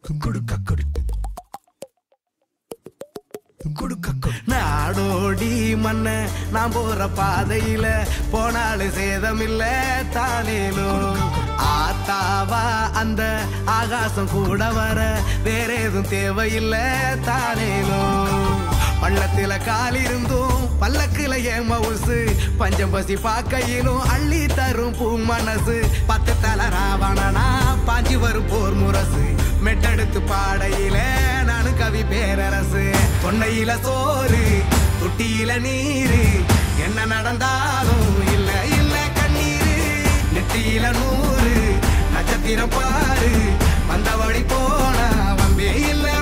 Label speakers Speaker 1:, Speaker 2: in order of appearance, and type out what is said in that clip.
Speaker 1: நாடோடி மண்ண நான் போற பாதையில போனாலும் சேதமில்ல தானேலும் ஆத்தாவா அந்த ஆகாசம் கூட வர வேற எதுவும் தேவையில்ல தானேலும் பள்ளத்தில கால் இருந்தும் பல்லக்குல ஏன் மவுசு பஞ்சம் பசி பாக்கையிலும் அள்ளி தரும் பூ மனசு பத்து தல ராவணனா பாஞ்சி வரும் போர் முரசு மெட்டெடுத்து பாடையில நானு கவி பேரரசு தொன்னையில சோறு தொட்டியில நீரு என்ன நடந்தாலும் இல்ல இல்ல கண்ணீரு நெத்தியில நூறு நட்சத்திரம் பாரு வந்தபடி போனா வம்பே இல்ல